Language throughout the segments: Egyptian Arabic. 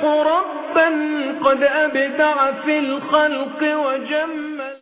الخلق ربا قد أبدع في الخلق وجمل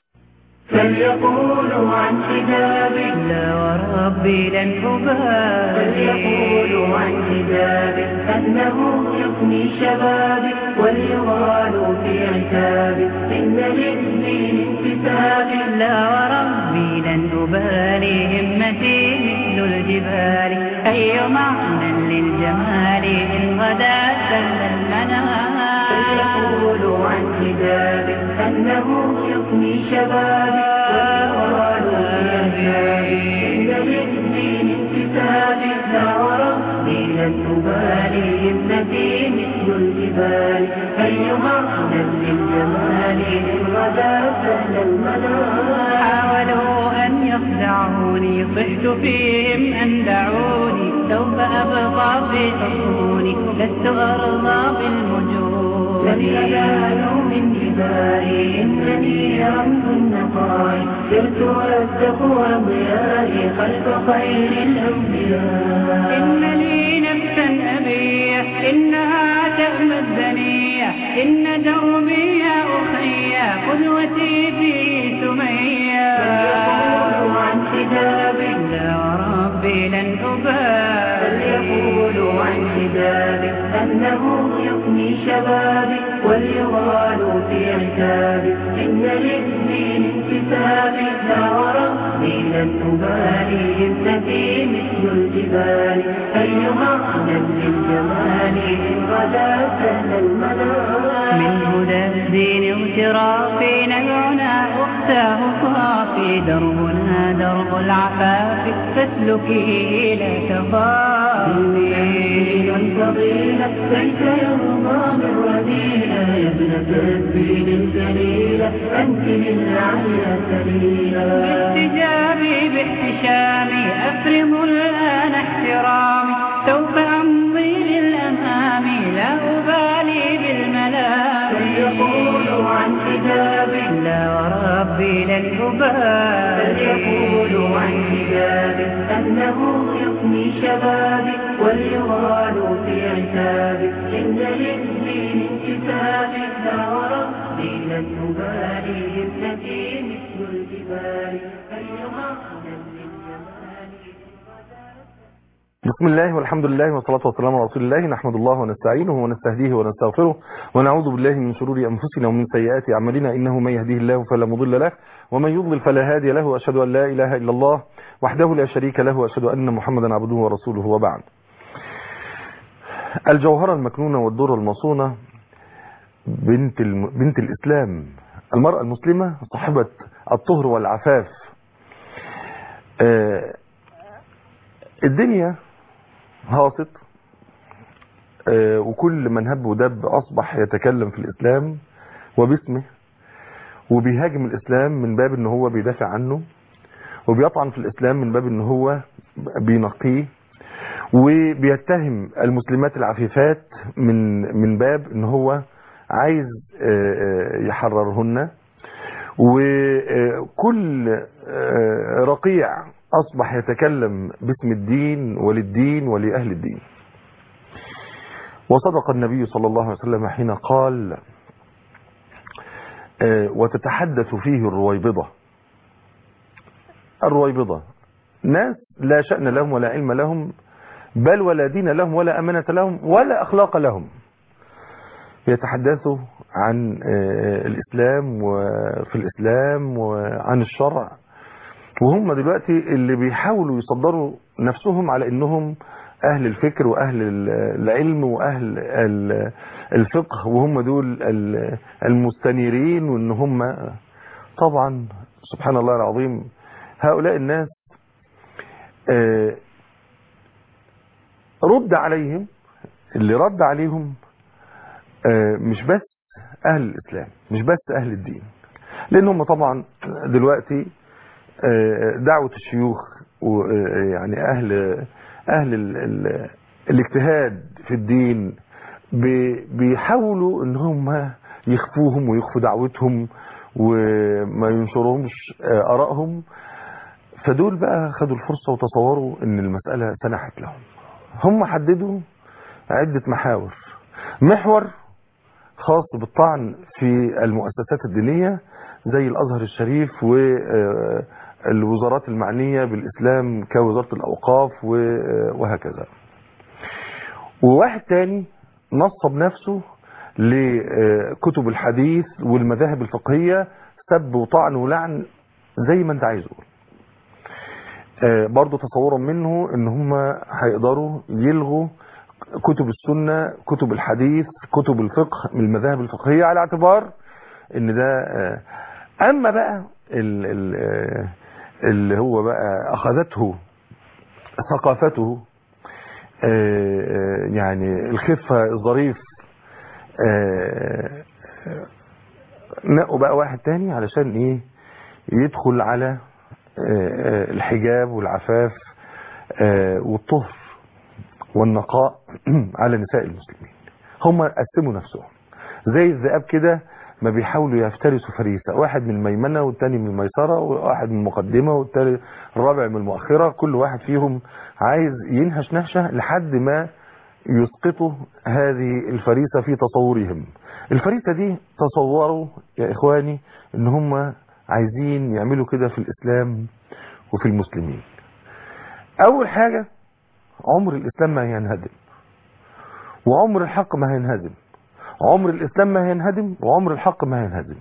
فليقولوا عن حجابي لا وربي لن أبالي فليقولوا عن حجابي أنه يفني شبابي وليغالوا في عتابي إن للدين انتسابي لا وربي لن أبالي همتي مثل الجبال أي معنى للجمال إن غدا سل المنام فليقولوا عن حجابي أنه يفني شبابي وليغالوا في عتابي إن للدين انتسابي لا وربي لن أبالي همتي مثل الجبال أي معنى للجمال إن غدا سل المنام حاولوا أن يخدعوني صحت فيهم أن دعوني سوف أبقى في حصوني لست أرضى بالمجون لن ينالوا من جبالي إنني رمز النقاء سرت والتقوى ضيائي خلف خير الأنبياء إن لي نفسا أبية إنها تأمى الدنيا إن دربي يا أخي قدوتي في سمية فليقولوا عن حجابي لا وربي لن فليقولوا عن أبالي حجابي أنه يفني شبابي وليغالوا في عتابي إن للدين انتسابي لا وربي لن أبالي ابنتي مثل الجبال أي معنى للجمال إن غدا سهل المنام من هدى الدين اغترافي نبعنا أختاه صافي دربنا درب العفاف فاسلكي لا تخافي دين فضيلة ليس يرضى من رذيلة يا ابنة الدين الجليلة أنت من عليا سبيلا باستجابي باحتشامي أفرض الآن احترامي سوف أمضي للأمام لا أبالي بالملام فليقولوا عن حجابي لا وربي لن فليقولوا عن أبالي حجابي أنه يفني شبابي وليغالوا في عتابي إن للدين انتسابي لا وربي لن أبالي ابنتي مثل الجبال أيها للجمال بسم الله والحمد لله والصلاة والسلام على رسول الله نحمد الله ونستعينه ونستهديه ونستغفره ونعوذ بالله من شرور أنفسنا ومن سيئات أعمالنا إنه من يهديه الله فلا مضل له ومن يضلل فلا هادي له وأشهد أن لا إله إلا الله وحده لا شريك له وأشهد أن محمدا عبده ورسوله وبعد الجوهرة المكنونة والدورة المصونة بنت, الم... بنت الإسلام المرأة المسلمة صاحبة الطهر والعفاف آه، الدنيا هاصت آه، وكل من هب ودب أصبح يتكلم في الإسلام وباسمه وبيهاجم الإسلام من باب ان هو بيدافع عنه وبيطعن في الإسلام من باب ان هو بينقيه وبيتهم المسلمات العفيفات من من باب ان هو عايز آه، آه، يحررهن وكل آه، رقيع أصبح يتكلم باسم الدين وللدين ولأهل الدين وصدق النبي صلى الله عليه وسلم حين قال آه، وتتحدث فيه الرويبضة الرويبضة ناس لا شأن لهم ولا علم لهم بل ولا دين لهم ولا أمانة لهم ولا أخلاق لهم يتحدثوا عن آه، الإسلام وفي الإسلام وعن الشرع وهم دلوقتي اللي بيحاولوا يصدروا نفسهم على انهم اهل الفكر واهل العلم واهل ال- الفقه وهم دول ال- المستنيرين وان هم طبعا سبحان الله العظيم هؤلاء الناس آه، رد عليهم اللي رد عليهم آه، مش بس اهل الاسلام مش بس اهل الدين لان هم طبعا دلوقتي آه، دعوة الشيوخ ويعني اهل اهل ال- ال- الاجتهاد في الدين بي- بيحاولوا ان هم يخفوهم ويخفوا دعوتهم وما ينشرهمش آه، ارائهم فدول بقى خدوا الفرصة وتصوروا ان المسألة سنحت لهم هم حددوا عدة محاور محور خاص بالطعن في المؤسسات الدينية زي الأزهر الشريف والوزارات المعنية بالإسلام كوزارة الأوقاف وهكذا وواحد تاني نصب نفسه لكتب الحديث والمذاهب الفقهية سب وطعن ولعن زي ما انت عايزه برضو تصورا منه ان هم هيقدروا يلغوا كتب السنة كتب الحديث كتب الفقه من المذاهب الفقهية على اعتبار ان ده اما بقى اللي هو بقى اخذته ثقافته يعني الخفة الظريف نقوا بقى واحد تاني علشان ايه يدخل على الحجاب والعفاف والطهر والنقاء على نساء المسلمين هم قسموا نفسهم زي الذئاب كده ما بيحاولوا يفترسوا فريسة واحد من الميمنة والتاني من الميسرة وواحد من المقدمة والتاني الرابع من المؤخرة كل واحد فيهم عايز ينهش نهشة لحد ما يسقطوا هذه الفريسة في تصورهم الفريسة دي تصوروا يا إخواني ان هم عايزين يعملوا كده في الإسلام وفي المسلمين أول حاجة عمر الإسلام ما هينهدم وعمر الحق ما هينهدم عمر الإسلام ما هينهدم وعمر الحق ما هينهدم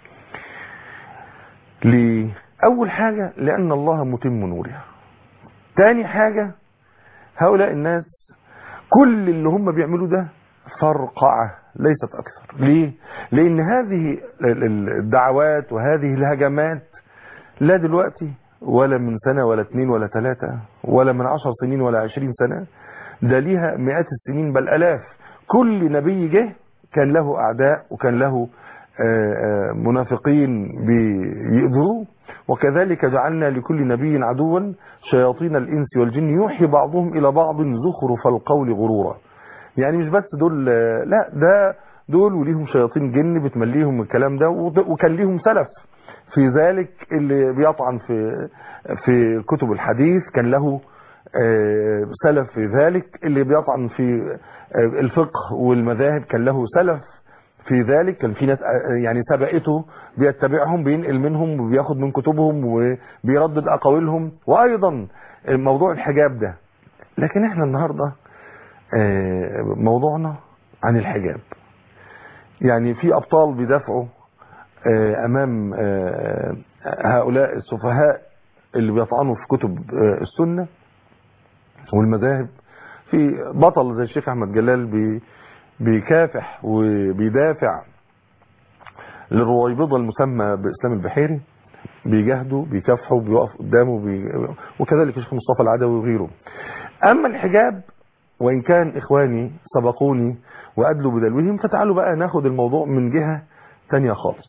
ليه أول حاجة لأن الله متم نوره تاني حاجة هؤلاء الناس كل اللي هم بيعملوا ده فرقعة ليست أكثر ليه لأن هذه الدعوات وهذه الهجمات لا دلوقتي ولا من سنة ولا اتنين ولا تلاتة ولا من عشر سنين ولا عشرين سنة ده ليها مئات السنين بل ألاف كل نبي جه كان له أعداء وكان له منافقين بيقدروه وكذلك جعلنا لكل نبي عدوا شياطين الإنس والجن يوحي بعضهم إلى بعض زخرف القول غرورا يعني مش بس دول لا ده دول وليهم شياطين جن بتمليهم الكلام ده وكان ليهم سلف في ذلك اللي بيطعن في في كتب الحديث كان له سلف في ذلك اللي بيطعن في الفقه والمذاهب كان له سلف في ذلك كان في ناس يعني سبقته بيتبعهم بينقل منهم وبياخد من كتبهم وبيردد اقاويلهم وايضا موضوع الحجاب ده لكن احنا النهارده موضوعنا عن الحجاب يعني في ابطال بيدافعوا امام هؤلاء السفهاء اللي بيطعنوا في كتب السنة والمذاهب في بطل زي الشيخ احمد جلال بي بيكافح وبيدافع للرويبضة المسمى بإسلام البحيري بيجاهدوا بيكافحوا بيقف قدامه بي... وكذلك الشيخ مصطفى العدوي وغيره أما الحجاب وإن كان إخواني سبقوني وأدلوا بدلوهم فتعالوا بقى ناخد الموضوع من جهة تانية خالص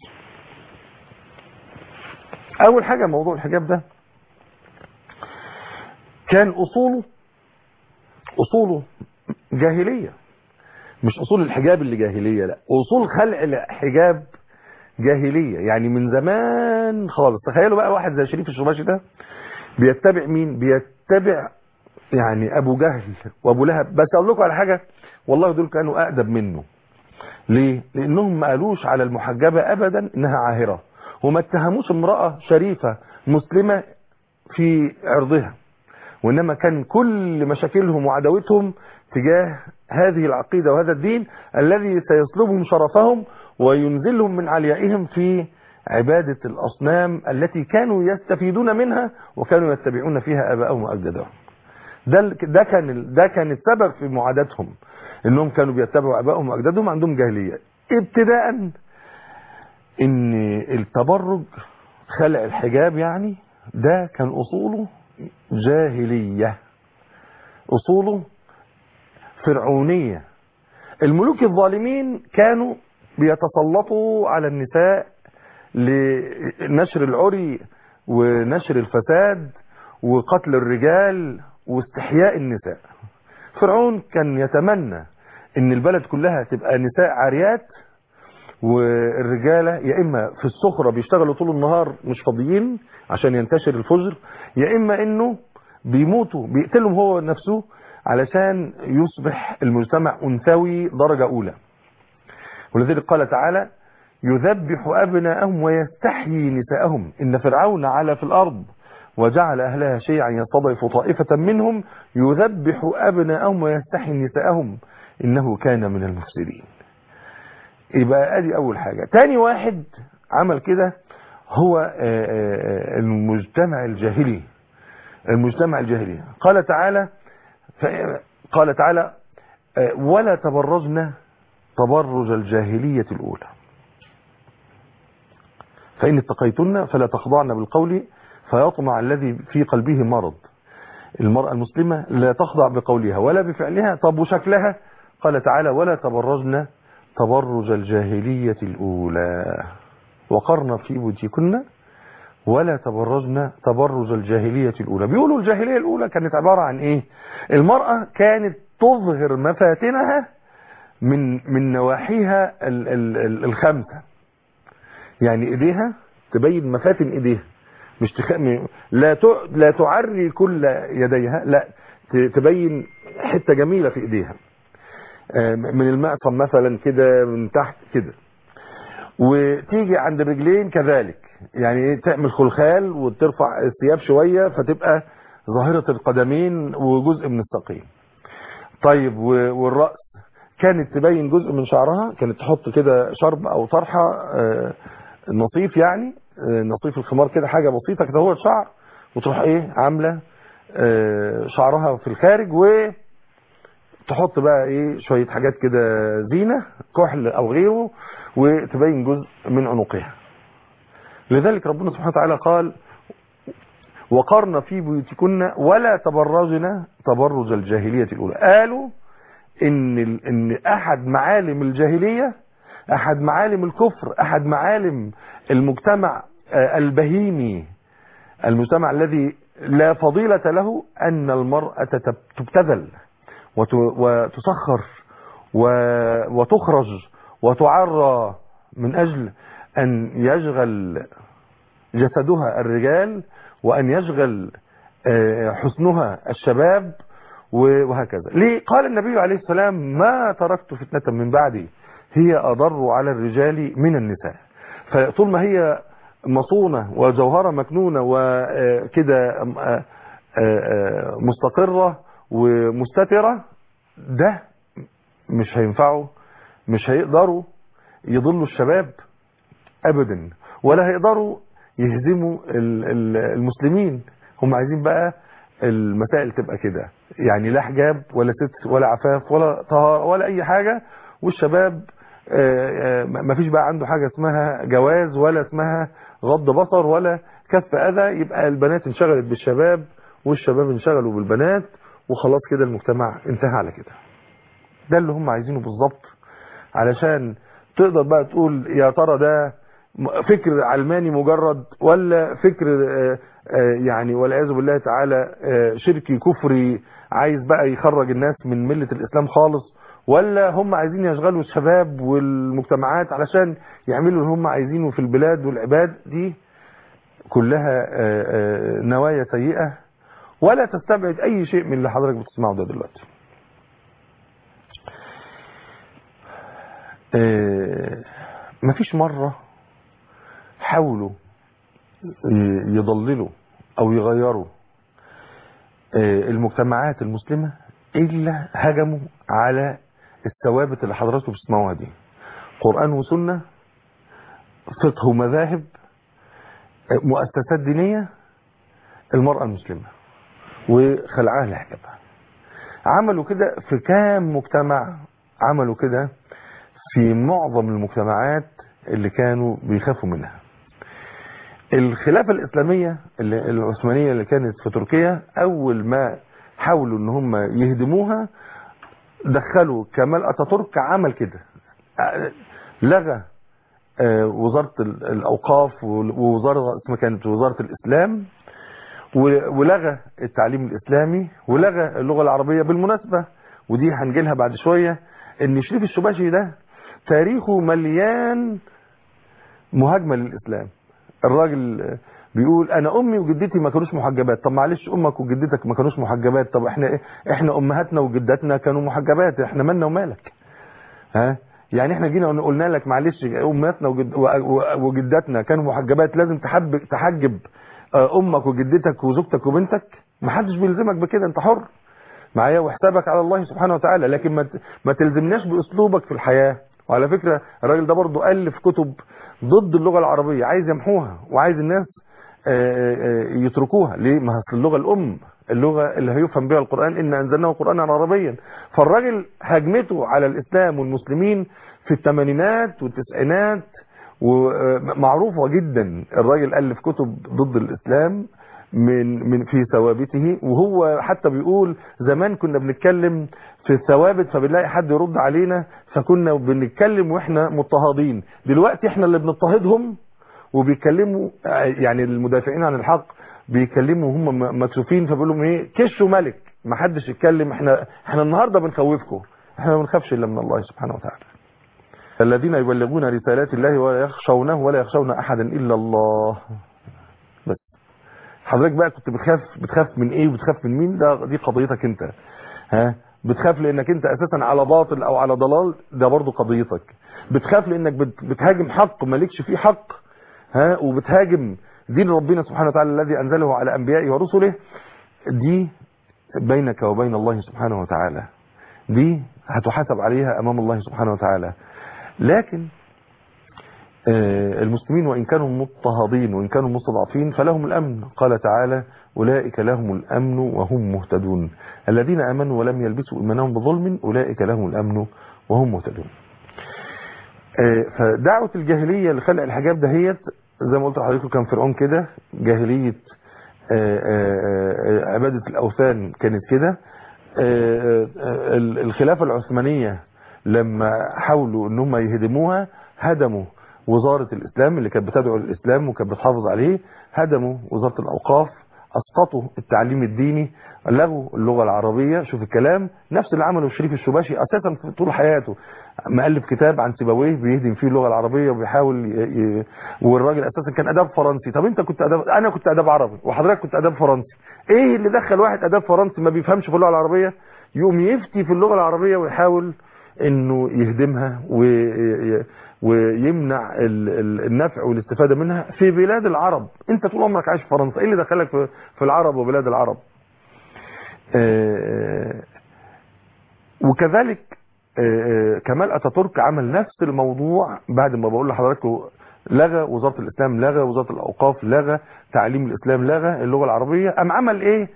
أول حاجة موضوع الحجاب ده كان أصوله أصوله جاهلية مش أصول الحجاب اللي جاهلية لا أصول خلع الحجاب جاهلية يعني من زمان خالص تخيلوا بقى واحد زي شريف الشباشي ده بيتبع مين بيتبع يعني أبو جهل وأبو لهب بس أقول لكم على حاجة والله دول كانوا أقدم منه ليه لأنهم ما قالوش على المحجبة أبدا إنها عاهرة وما اتهموش امرأة شريفة مسلمة في عرضها وإنما كان كل مشاكلهم وعداوتهم تجاه هذه العقيدة وهذا الدين الذي سيسلبهم شرفهم وينزلهم من عليائهم في عبادة الأصنام التي كانوا يستفيدون منها وكانوا يتبعون فيها آباءهم وأجدادهم ده ده كان ده كان السبب في معاداتهم انهم كانوا بيتبعوا ابائهم واجدادهم عندهم جاهليه ابتداء ان التبرج خلع الحجاب يعني ده كان اصوله جاهليه اصوله فرعونيه الملوك الظالمين كانوا بيتسلطوا على النساء لنشر العري ونشر الفساد وقتل الرجال واستحياء النساء فرعون كان يتمنى ان البلد كلها تبقى نساء عاريات والرجاله يا اما في السخره بيشتغلوا طول النهار مش فاضيين عشان ينتشر الفجر يا اما انه بيموتوا بيقتلهم هو نفسه علشان يصبح المجتمع انثوي درجه اولى ولذلك قال تعالى يذبح أبناءهم ويستحيي نساءهم إن فرعون علا في الأرض وجعل أهلها شيعا يستضعف طائفة منهم يذبح أبناءهم ويستحيي نساءهم إنه كان من المفسدين يبقى ادي اول حاجة تاني واحد عمل كده هو آه، آه، المجتمع الجاهلي المجتمع الجاهلي قال تعالى ف- قال تعالى آه، ولا تبرجنا تبرج الجاهلية الأولى فإن اتقيتن فلا تخضعن بالقول فيطمع الذي في قلبه مرض المرأة المسلمة لا تخضع بقولها ولا بفعلها طب وشكلها قال تعالى ولا تبرجن تبرج الجاهلية الأولى وقرن في بيوتكن ولا تبرجن تبرج الجاهلية الأولى بيقولوا الجاهلية الأولى كانت عبارة عن إيه المرأة كانت تظهر مفاتنها من من نواحيها ال- ال- ال- الخمسة يعني ايديها تبين مفاتن ايديها مش تخ... م- لا ت... لا تعري كل يديها لا ت... تبين حته جميله في ايديها آه، من المعصم مثلا كده من تحت كده وتيجي عند الرجلين كذلك يعني إيه، تعمل خلخال وترفع الثياب شويه فتبقى ظاهره القدمين وجزء من الساقين طيب و- والراس كانت تبين جزء من شعرها كانت تحط كده شرب او طرحه آه، نصيف يعني آه، نصيف الخمار كده حاجه بسيطه كده هو شعر وتروح ايه عامله آه، شعرها في الخارج وتحط بقى ايه شويه حاجات كده زينه كحل او غيره وتبين جزء من عنقها لذلك ربنا سبحانه وتعالى قال وقرن في بيوتكن ولا تبرجن تبرج الجاهليه الاولى قالوا ان ال- ان احد معالم الجاهليه احد معالم الكفر احد معالم المجتمع آه، البهيمي المجتمع الذي لا فضيلة له ان المرأة تب- تبتذل وت- وتسخر و- وتخرج وتعرى من اجل ان يشغل جسدها الرجال وان يشغل آه، حسنها الشباب و- وهكذا ليه قال النبي عليه السلام ما تركت فتنة من بعدي هي أضر على الرجال من النساء فطول ما هي مصونة وجوهرة مكنونة وكده مستقرة ومستترة ده مش هينفعوا مش هيقدروا يضلوا الشباب ابدا ولا هيقدروا يهزموا ال- ال- المسلمين هم عايزين بقى المسائل تبقى كده يعني لا حجاب ولا ستر ولا عفاف ولا طهارة ولا اي حاجة والشباب آه، آه، ما فيش بقى عنده حاجة اسمها جواز ولا اسمها غض بصر ولا كف اذى يبقى البنات انشغلت بالشباب والشباب انشغلوا بالبنات وخلاص كده المجتمع انتهى على كده ده اللي هم عايزينه بالظبط علشان تقدر بقى تقول يا ترى ده م- فكر علماني مجرد ولا فكر آه، آه، يعني والعياذ بالله تعالى آه، شركي كفري عايز بقى يخرج الناس من ملة الإسلام خالص ولا هم عايزين يشغلوا الشباب والمجتمعات علشان يعملوا اللي هم عايزينه في البلاد والعباد دي كلها آه، آه، نوايا سيئة ولا تستبعد أي شيء من اللي حضرتك بتسمعه ده دلوقتي آه، مفيش مرة حاولوا ي- يضللوا او يغيروا آه، المجتمعات المسلمة الا هجموا على الثوابت اللي حضراتكم بتسمعوها دي قرآن وسنة فقه ومذاهب آه، مؤسسات دينية المرأة المسلمة وخلعها لحجابها عملوا كده في كام مجتمع عملوا كده في معظم المجتمعات اللي كانوا بيخافوا منها الخلافة الإسلامية اللي العثمانية اللي كانت في تركيا أول ما حاولوا إن هم يهدموها دخلوا كمال أتاتورك عمل كده لغى آه، وزارة ال- الأوقاف ووزارة اسمها كانت وزارة الإسلام و- ولغى التعليم الإسلامي ولغى اللغة العربية بالمناسبة ودي هنجيلها بعد شوية إن شريف الشباشي ده تاريخه مليان مهاجمة للإسلام الراجل بيقول انا امي وجدتي ما كانوش محجبات طب معلش امك وجدتك ما كانوش محجبات طب احنا ايه احنا امهاتنا وجداتنا كانوا محجبات احنا مالنا ومالك ها يعني احنا جينا قلنا لك معلش امهاتنا وجد وجداتنا كانوا محجبات لازم تحب تحجب امك وجدتك وزوجتك وبنتك ما حدش بيلزمك بكده انت حر معايا وحسابك على الله سبحانه وتعالى لكن ما ما تلزمناش باسلوبك في الحياه وعلى فكره الراجل ده برضه الف كتب ضد اللغه العربيه عايز يمحوها وعايز الناس يتركوها ليه ما اصل اللغه الام اللغه اللي هيفهم بها القران ان انزلناه قرانا عربيا فالراجل هجمته على الاسلام والمسلمين في الثمانينات والتسعينات ومعروفه جدا الراجل الف كتب ضد الاسلام من من في ثوابته وهو حتى بيقول زمان كنا بنتكلم في الثوابت فبنلاقي حد يرد علينا فكنا بنتكلم واحنا مضطهدين دلوقتي احنا اللي بنضطهدهم وبيتكلموا يعني المدافعين عن الحق بيكلموا هم مكسوفين فبيقول لهم ايه كشوا ملك ما حدش يتكلم احنا احنا النهارده بنخوفكم احنا ما بنخافش الا من الله سبحانه وتعالى الذين يبلغون رسالات الله ولا يخشونه ولا يخشون احدا الا الله بس حضرتك بقى كنت بتخاف بتخاف من ايه وبتخاف من مين ده دي قضيتك انت ها بتخاف لانك انت اساسا على باطل او على ضلال ده برضو قضيتك بتخاف لانك بتهاجم حق مالكش فيه حق ها وبتهاجم دين ربنا سبحانه وتعالى الذي انزله على انبيائه ورسله دي بينك وبين الله سبحانه وتعالى دي هتحاسب عليها امام الله سبحانه وتعالى لكن المسلمين وإن كانوا مضطهدين وإن كانوا مستضعفين فلهم الأمن قال تعالى أولئك لهم الأمن وهم مهتدون الذين آمنوا ولم يلبسوا إيمانهم بظلم أولئك لهم الأمن وهم مهتدون فدعوة الجاهلية لخلق الحجاب دهيت زي ما قلت لحضرتك كان فرعون كده جاهلية عبادة الأوثان كانت كده الخلافة العثمانية لما حاولوا ان هم يهدموها هدموا وزارة الإسلام اللي كانت بتدعو للإسلام وكانت بتحافظ عليه هدموا وزارة الأوقاف أسقطوا التعليم الديني لغوا اللغة العربية شوف الكلام نفس اللي عمله الشريف الشباشي أساسا طول حياته مؤلف كتاب عن سيبويه بيهدم فيه اللغة العربية وبيحاول ي... ي... والراجل أساسا كان أداب فرنسي طب أنت كنت أداب أنا كنت أداب عربي وحضرتك كنت أداب فرنسي إيه اللي دخل واحد أداب فرنسي ما بيفهمش في اللغة العربية يقوم يفتي في اللغة العربية ويحاول انه يهدمها ويمنع النفع والاستفادة منها في بلاد العرب انت طول عمرك عايش في فرنسا ايه اللي دخلك في العرب وبلاد العرب وكذلك كمال اتاتورك عمل نفس الموضوع بعد ما بقول لحضراتكم لغى وزارة الاسلام لغى وزارة الاوقاف لغى تعليم الاسلام لغى اللغة العربية ام عمل ايه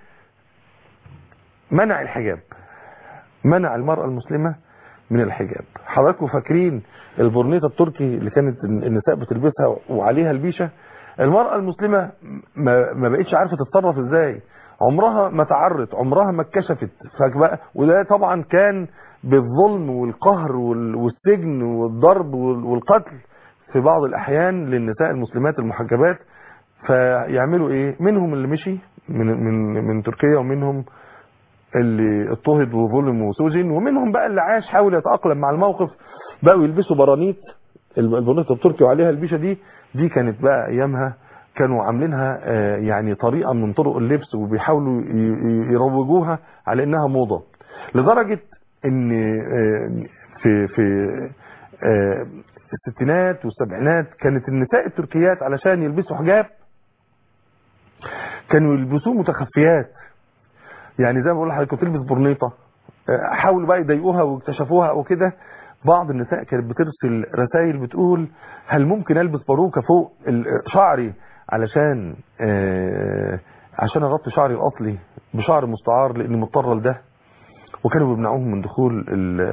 منع الحجاب منع المرأة المسلمة من الحجاب حضراتكم فاكرين البورنيطه التركي اللي كانت النساء بتلبسها وعليها البيشه المرأة المسلمة ما, ما بقتش عارفة تتصرف ازاي عمرها ما تعرت عمرها ما اتكشفت وده طبعا كان بالظلم والقهر والسجن والضرب والقتل في بعض الاحيان للنساء المسلمات المحجبات فيعملوا ايه منهم اللي مشي من من من تركيا ومنهم اللي اضطهد وظلم وسجن ومنهم بقى اللي عاش حاول يتأقلم مع الموقف بقوا يلبسوا برانيت البرانيت التركي وعليها البيشة دي دي كانت بقى ايامها كانوا عاملينها يعني طريقة من طرق اللبس وبيحاولوا يروجوها على انها موضة لدرجة ان في في الستينات والسبعينات كانت النساء التركيات علشان يلبسوا حجاب كانوا يلبسوه متخفيات يعني زي ما بقول لحضرتك تلبس برنيطه حاولوا بقى يضايقوها واكتشفوها وكده بعض النساء كانت بترسل رسائل بتقول هل ممكن البس باروكه فوق شعري علشان عشان اغطي شعري الاصلي بشعر مستعار لاني مضطره لده وكانوا بيمنعوهم من دخول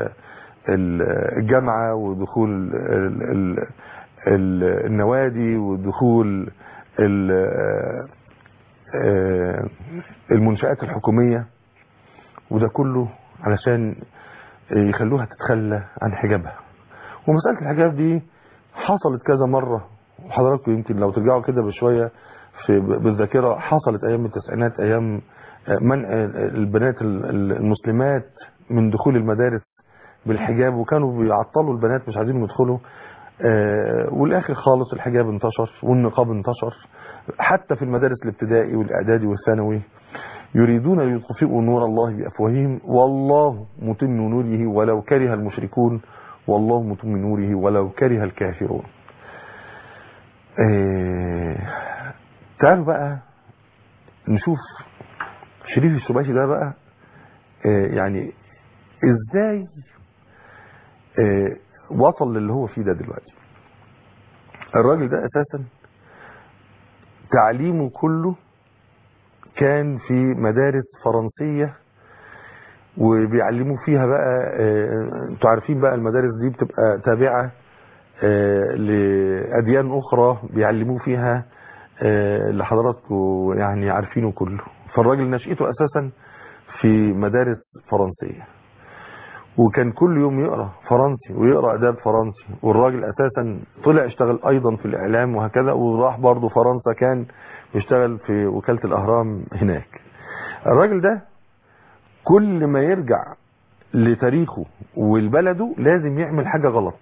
الجامعه ودخول النوادي ودخول المنشآت الحكومية وده كله علشان يخلوها تتخلى عن حجابها ومسألة الحجاب دي حصلت كذا مرة وحضراتكم يمكن لو ترجعوا كده بشوية في بالذاكرة حصلت أيام التسعينات أيام منع البنات المسلمات من دخول المدارس بالحجاب وكانوا بيعطلوا البنات مش عايزين يدخلوا والاخر خالص الحجاب انتشر والنقاب انتشر حتى في المدارس الابتدائي والاعدادي والثانوي يريدون ليطفئوا نور الله بافواههم والله متم نوره ولو كره المشركون والله متم نوره ولو كره الكافرون آه، تعالوا بقى نشوف شريف الشباشي ده بقى آه، يعني ازاي آه، وصل للي هو فيه ده دلوقتي الراجل ده اساسا تعليمه كله كان في مدارس فرنسية وبيعلموا فيها بقى آه، انتوا عارفين بقى المدارس دي بتبقى تابعة آه، لأديان أخرى بيعلموا فيها آه، اللي حضراتكم يعني عارفينه كله فالراجل نشأته أساسا في مدارس فرنسية وكان كل يوم يقرأ فرنسي ويقرأ أداب فرنسي والراجل أساسا طلع اشتغل أيضا في الإعلام وهكذا وراح برضه فرنسا كان يشتغل في وكالة الأهرام هناك الراجل ده كل ما يرجع لتاريخه ولبلده لازم يعمل حاجة غلط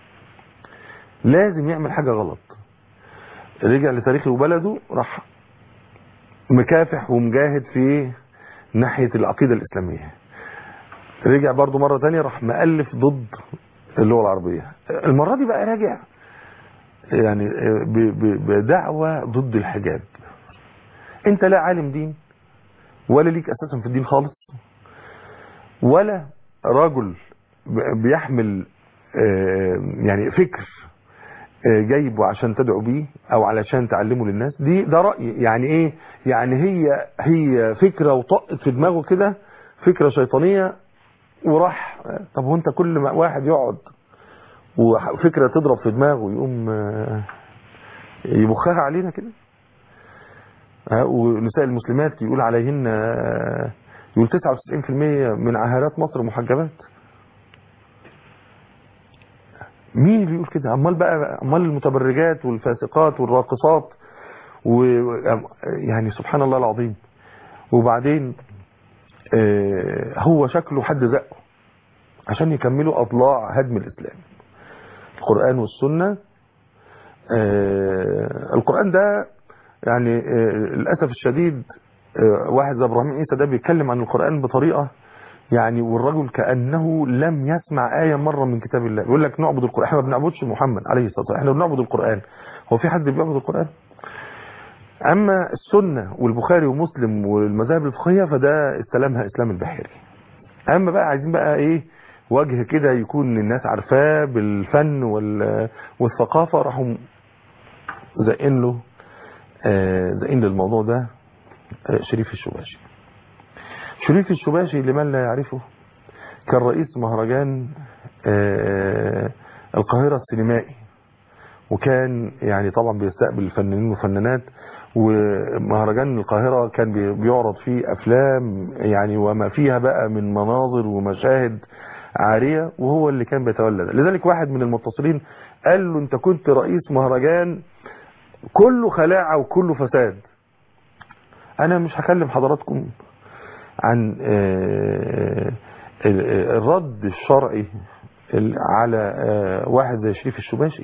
لازم يعمل حاجة غلط رجع لتاريخه وبلده راح مكافح ومجاهد في ناحية العقيدة الإسلامية رجع برضو مرة تانية راح مألف ضد اللغة العربية المرة دي بقى راجع يعني ب- ب- بدعوة ضد الحجاب انت لا عالم دين ولا ليك اساسا في الدين خالص ولا رجل ب- بيحمل آه، يعني فكر آه، جايبه عشان تدعو بيه او علشان تعلمه للناس دي ده رأي يعني ايه يعني هي هي فكرة وطقت في دماغه كده فكرة شيطانية وراح طب هو انت كل ما واحد يقعد وفكرة تضرب في دماغه يقوم آه، يبخها علينا كده ها، ونساء المسلمات يقول عليهن آه، يقول 99% من عاهرات مصر محجبات مين اللي بيقول كده امال بقى امال المتبرجات والفاسقات والراقصات و يعني سبحان الله العظيم وبعدين آه، هو شكله حد زقه عشان يكملوا اضلاع هدم الاسلام القران والسنه آه، القران ده يعني آه، للاسف الشديد آه، واحد زي ابراهيم عيسى ده بيتكلم عن القران بطريقه يعني والرجل كانه لم يسمع ايه مره من كتاب الله يقول لك نعبد القران احنا ما بنعبدش محمد عليه الصلاه والسلام احنا بنعبد القران هو في حد بيعبد القران اما السنه والبخاري ومسلم والمذاهب الفقهيه فده استلمها اسلام البحيري اما بقى عايزين بقى ايه وجه كده يكون الناس عارفاه بالفن وال- والثقافه راحوا زقين له آه، زقين للموضوع ده آه، شريف الشباشي شريف الشباشي لمن لا يعرفه كان رئيس مهرجان آه، القاهرة السينمائي وكان يعني طبعا بيستقبل الفنانين والفنانات ومهرجان القاهرة كان بي- بيعرض فيه أفلام يعني وما فيها بقى من مناظر ومشاهد عارية وهو اللي كان بيتولى ده لذلك واحد من المتصلين قال له انت كنت رئيس مهرجان كله خلاعة وكله فساد انا مش هكلم حضراتكم عن آه، ال- الرد الشرعي ال- على آه، واحد زي شريف الشباشي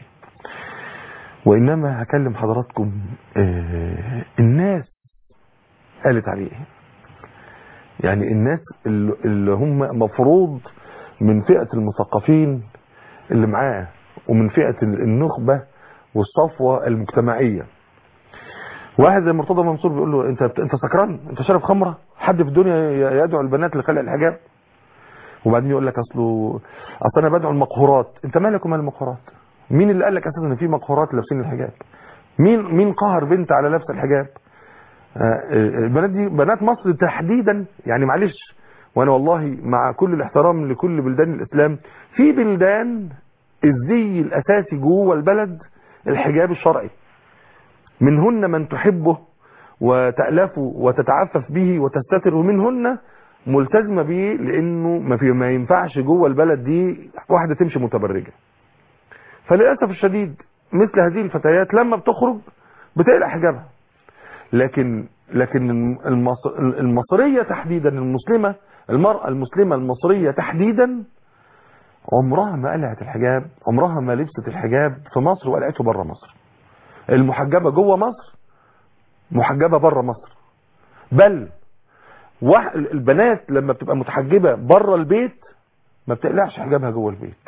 وإنما هكلم حضراتكم آه، الناس قالت عليه إيه. يعني الناس اللي اللي هم مفروض من فئة المثقفين اللي معاه ومن فئة النخبة والصفوة المجتمعية واحد زي مرتضى منصور بيقول له انت انت سكران انت شارب خمره حد في الدنيا يدعو البنات لخلع الحجاب وبعدين يقول لك اصله اصل انا بدعو المقهورات انت مالك ومال المقهورات مين اللي قال لك اساسا ان في مقهورات لابسين الحجاب مين مين قهر بنت على لبس الحجاب آه، البنات دي بنات مصر تحديدا يعني معلش وانا والله مع كل الاحترام لكل بلدان الاسلام في بلدان الزي الاساسي جوه البلد الحجاب الشرعي منهن من تحبه وتألفه وتتعفف به وتستتر ومنهن ملتزمة به لانه ما في ما ينفعش جوه البلد دي واحدة تمشي متبرجة فللأسف الشديد مثل هذه الفتيات لما بتخرج بتقلع حجابها لكن لكن المصر المصرية تحديدا المسلمة المرأة المسلمة المصرية تحديدا عمرها ما قلعت الحجاب عمرها ما لبست الحجاب في مصر وقلعته بره مصر المحجبة جوه مصر محجبة بره مصر بل وح- البنات لما بتبقى متحجبة بره البيت ما بتقلعش حجابها جوه البيت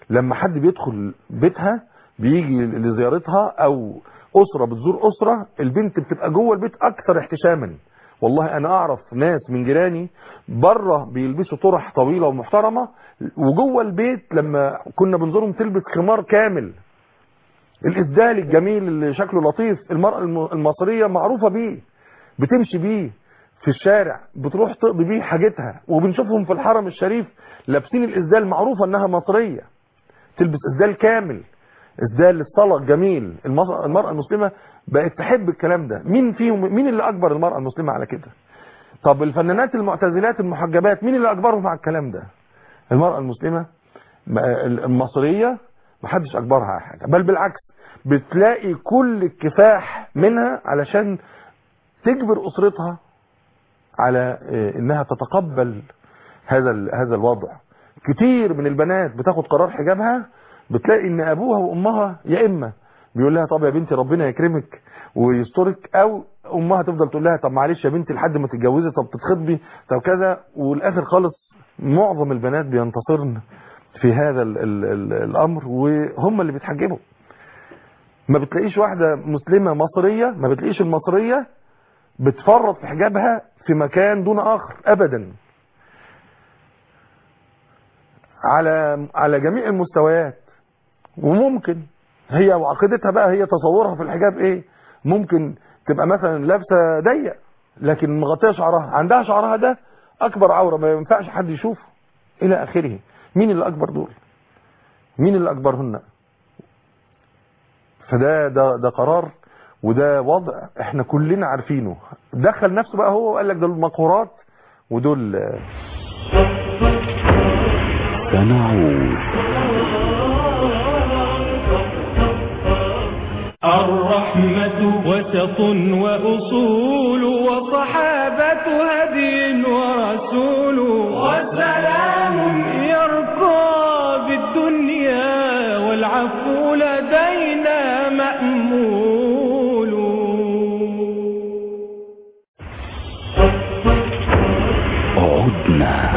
لما حد بيدخل بيتها بيجي لزيارتها او اسره بتزور اسره البنت بتبقى جوه البيت اكثر احتشاما والله انا اعرف ناس من جيراني بره بيلبسوا طرح طويله ومحترمه وجوه البيت لما كنا بنزورهم تلبس خمار كامل الاسدال الجميل اللي شكله لطيف المراه الم- المصريه معروفه بيه بتمشي بيه في الشارع بتروح تقضي بيه حاجتها وبنشوفهم في الحرم الشريف لابسين الاسدال معروفه انها مصريه تلبس اسدال كامل اسدال للصلاه الجميل المص- المراه المسلمه بقت تحب الكلام ده مين فيهم مين اللي اجبر المراه المسلمه على كده طب الفنانات المعتزلات المحجبات مين اللي اجبرهم على الكلام ده المراه المسلمه م- المصريه محدش اجبرها على حاجه بل بالعكس بتلاقي كل الكفاح منها علشان تجبر اسرتها على آه، انها تتقبل هذا ال- هذا الوضع كتير من البنات بتاخد قرار حجابها بتلاقي ان ابوها وامها يا اما بيقول لها طب يا بنتي ربنا يكرمك ويسترك او امها تفضل تقول لها طب معلش يا بنتي لحد ما تتجوزي طب تتخطبي طب كذا والاخر خالص معظم البنات بينتصرن في هذا ال ال ال الامر وهم اللي بيتحجبوا ما بتلاقيش واحده مسلمه مصريه ما بتلاقيش المصريه بتفرط في حجابها في مكان دون اخر ابدا على على جميع المستويات وممكن هي وعقيدتها بقى هي تصورها في الحجاب ايه ممكن تبقى مثلا لابسه ضيق لكن مغطيه شعرها عندها شعرها ده اكبر عوره ما ينفعش حد يشوفه الى اخره مين اللي اكبر دول مين اللي اكبرهن فده ده ده قرار وده وضع احنا كلنا عارفينه دخل نفسه بقى هو وقال لك دول مقهورات ودول آه، سنعود الرحمة وسط وأصول وصحابة هدي ورسول وسلام يرقى بالدنيا والعفو لدينا مأمول عدنا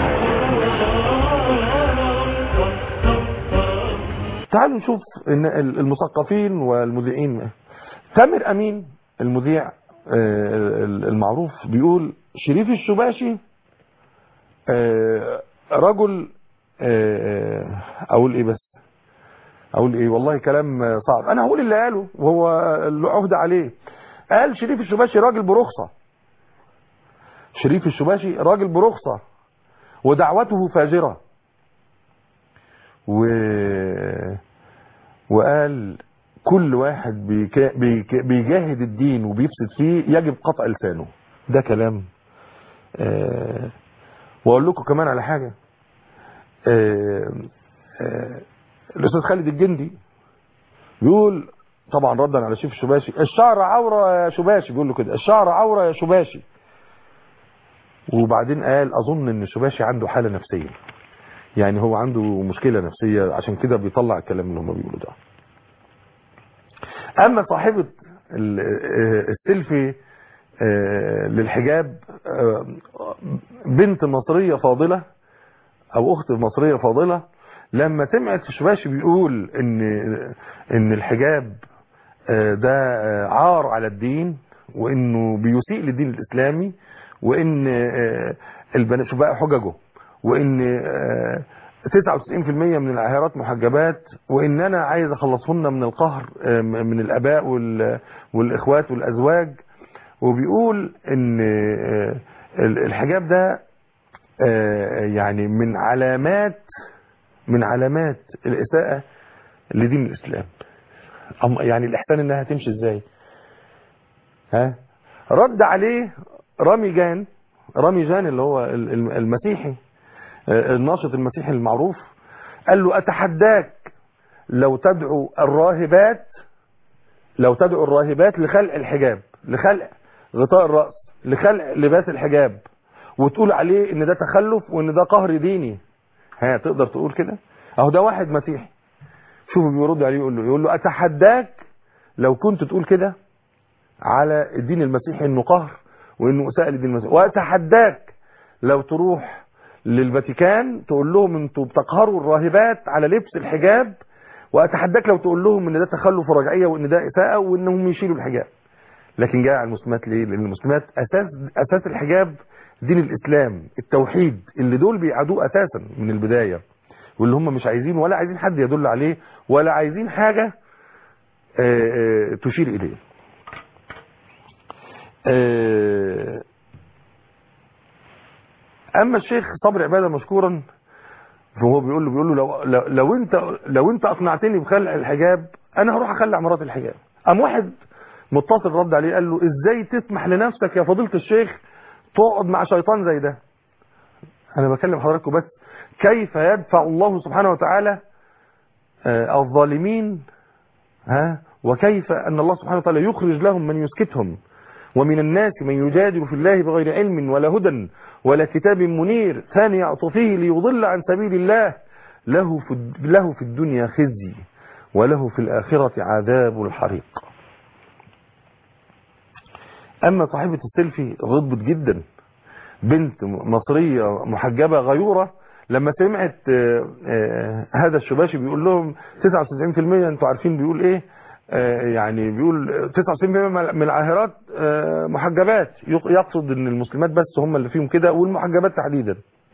تعالوا نشوف ان ال- المثقفين والمذيعين تامر امين المذيع آه، ال- المعروف بيقول شريف الشباشي آه، رجل آه، اقول ايه بس اقول ايه والله كلام صعب انا هقول اللي قاله وهو اللي عهد عليه قال شريف الشباشي راجل برخصه شريف الشباشي راجل برخصه ودعوته فاجره و... وقال كل واحد بيكا... بيكا... بيجاهد الدين وبيفسد فيه يجب قطع لسانه ده كلام آه... واقول لكم كمان على حاجة آه... آه... الاستاذ خالد الجندي بيقول طبعا ردا على شيف الشباشي الشعر عورة يا شباشي بيقول له كده الشعر عورة يا شباشي وبعدين قال اظن ان الشباشي عنده حالة نفسية يعني هو عنده مشكلة نفسية عشان كده بيطلع الكلام اللي هم بيقولوا ده اما صاحبة ال- آه، السيلفي آه، للحجاب آه، بنت مصرية فاضلة او اخت مصرية فاضلة لما سمعت الشباشي بيقول ان ان الحجاب آه، ده آه، عار على الدين وانه بيسيء للدين الاسلامي وان آه، البنات شوف بقى حججه وان آه، 99% من العاهرات محجبات وان انا عايز اخلصهن من القهر آه، من الاباء وال- والاخوات والازواج وبيقول ان آه، الحجاب ده آه، يعني من علامات من علامات الاساءة لدين الاسلام أم- يعني الاحسان انها تمشي ازاي ها رد عليه رامي جان رامي جان اللي هو ال- ال- المسيحي آه، الناشط المسيحي المعروف قال له اتحداك لو تدعو الراهبات لو تدعو الراهبات لخلع الحجاب لخلع غطاء الرأس لخلع لباس الحجاب وتقول عليه ان ده تخلف وان ده قهر ديني ها تقدر تقول كده اهو ده واحد مسيحي شوفوا بيرد عليه يقول له يقول له اتحداك لو كنت تقول كده على الدين المسيحي انه قهر وانه اساءة للدين المسيحي واتحداك لو تروح للفاتيكان تقول لهم انتوا بتقهروا الراهبات على لبس الحجاب واتحداك لو تقول لهم ان ده تخلف ورجعيه وان ده اساءه وانهم يشيلوا الحجاب لكن جاء على المسلمات ليه لان المسلمات اساس اساس الحجاب دين الاسلام التوحيد اللي دول بيعادوه اساسا من البدايه واللي هم مش عايزين ولا عايزين حد يدل عليه ولا عايزين حاجه آه، آه، تشير اليه آه، اما الشيخ صبري عباده مشكورا فهو بيقول له بيقول له لو, لو, لو انت لو انت اقنعتني بخلع الحجاب انا هروح اخلع مرات الحجاب قام واحد متصل رد عليه قال له ازاي تسمح لنفسك يا فضيله الشيخ تقعد مع شيطان زي ده انا بكلم حضراتكم بس كيف يدفع الله سبحانه وتعالى آه، الظالمين ها وكيف ان الله سبحانه وتعالى يخرج لهم من يسكتهم ومن الناس من يجادل في الله بغير علم ولا هدى ولا كتاب منير ثاني عطفه ليضل عن سبيل الله له في, الد- له في الدنيا خزي وله في الآخرة عذاب الحريق أما صاحبة السيلفي غضبت جدا بنت مصرية محجبة غيورة لما سمعت آه، آه، هذا الشباشي بيقول لهم 99% انتوا عارفين بيقول ايه آه، يعني بيقول 99% من العاهرات آه، محجبات يق- يقصد ان المسلمات بس هم اللي فيهم كده والمحجبات تحديدا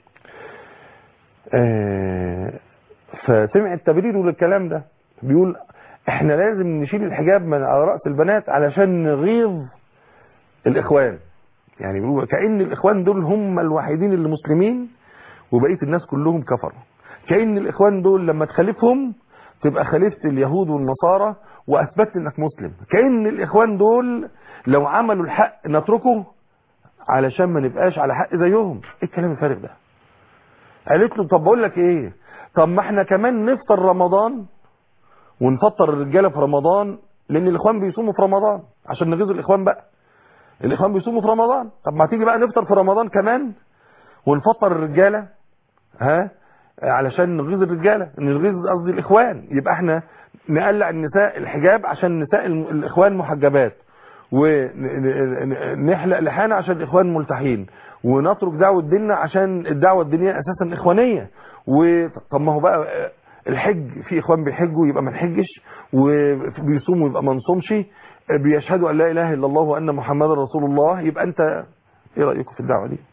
آه، فسمعت تبريره للكلام ده بيقول احنا لازم نشيل الحجاب من على رأس البنات علشان نغيظ الاخوان يعني بيقولوا كأن الاخوان دول هم الوحيدين اللي مسلمين وبقيه الناس كلهم كفروا كأن الاخوان دول لما تخالفهم تبقى خالفت اليهود والنصارى واثبتت انك مسلم كأن الاخوان دول لو عملوا الحق نتركه علشان ما نبقاش على حق زيهم ايه الكلام الفارغ ده قالت له طب بقول لك ايه طب ما احنا كمان نفطر رمضان ونفطر الرجاله في رمضان لان الاخوان بيصوموا في رمضان عشان نغيظ الاخوان بقى الاخوان بيصوموا في رمضان طب ما تيجي بقى نفطر في رمضان كمان ونفطر الرجاله ها علشان نغيظ الرجاله نغيظ قصدي الاخوان يبقى احنا نقلع النساء الحجاب عشان نساء الم- الاخوان محجبات ونحلق لحانا عشان الاخوان ملتحين ونترك دعوه ديننا عشان الدعوه الدينيه اساسا اخوانيه وطب ما هو بقى الحج في اخوان بيحجوا يبقى ما نحجش وبيصوموا يبقى ما نصومش بيشهدوا ان لا اله الا الله وان محمدا رسول الله يبقى انت ايه رايكم في الدعوه دي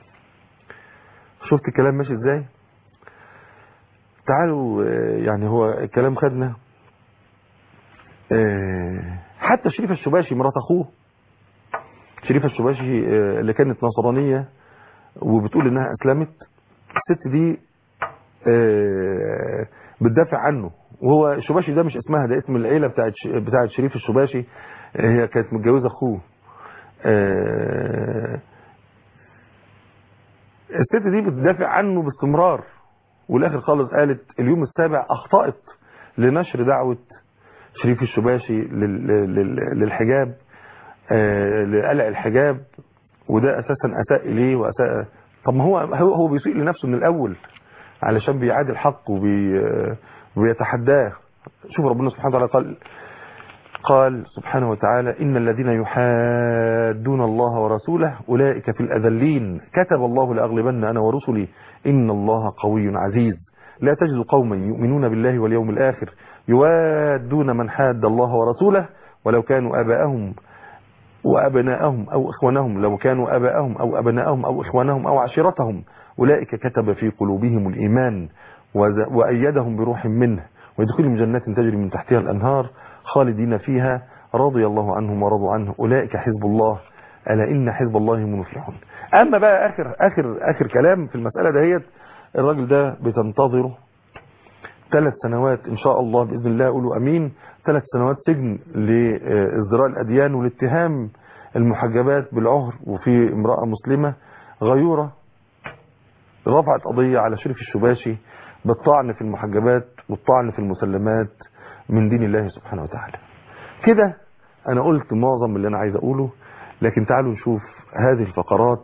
شفت الكلام ماشي ازاي تعالوا آه، يعني هو الكلام خدنا آه، حتى شريفة الشباشي مرات اخوه شريفة الشباشي آه، اللي كانت نصرانية وبتقول انها اسلمت الست دي آه، بتدافع عنه وهو الشباشي ده مش اسمها ده اسم العيلة بتاعت ش- بتاعت شريف الشباشي آه، هي كانت متجوزة اخوه آه، الست دي بتدافع عنه باستمرار والاخر خالص قالت اليوم السابع اخطأت لنشر دعوة شريف الشباشي لل- لل- للحجاب آه، لقلع الحجاب وده اساسا اساء اليه واساء طب ما هو هو هو بيسيء لنفسه من الاول علشان بيعادي الحق وبي وبيتحداه شوف ربنا سبحانه وتعالى قال قال سبحانه وتعالى إن الذين يحادون الله ورسوله أولئك في الأذلين كتب الله لأغلبن أنا ورسلي إن الله قوي عزيز لا تجد قوما يؤمنون بالله واليوم الآخر يوادون من حاد الله ورسوله ولو كانوا آباءهم وأبناءهم أو إخوانهم لو كانوا آباءهم أو أبناءهم أو إخوانهم أو عشيرتهم أولئك كتب في قلوبهم الإيمان وز- وأيدهم بروح منه ويدخلهم جنات تجري من تحتها الأنهار خالدين فيها رضي الله عنهم ورضوا عنه أولئك حزب الله ألا إن حزب الله هم المفلحون أما بقى آخر آخر آخر كلام في المسألة دهيت الراجل ده بتنتظره ثلاث سنوات إن شاء الله بإذن الله قولوا أمين ثلاث سنوات سجن لازدراء الأديان والاتهام المحجبات بالعهر وفي امرأة مسلمة غيورة رفعت قضية على شريف الشباشي بالطعن في المحجبات والطعن في المسلمات من دين الله سبحانه وتعالى كده أنا قلت معظم اللي أنا عايز أقوله لكن تعالوا نشوف هذه الفقرات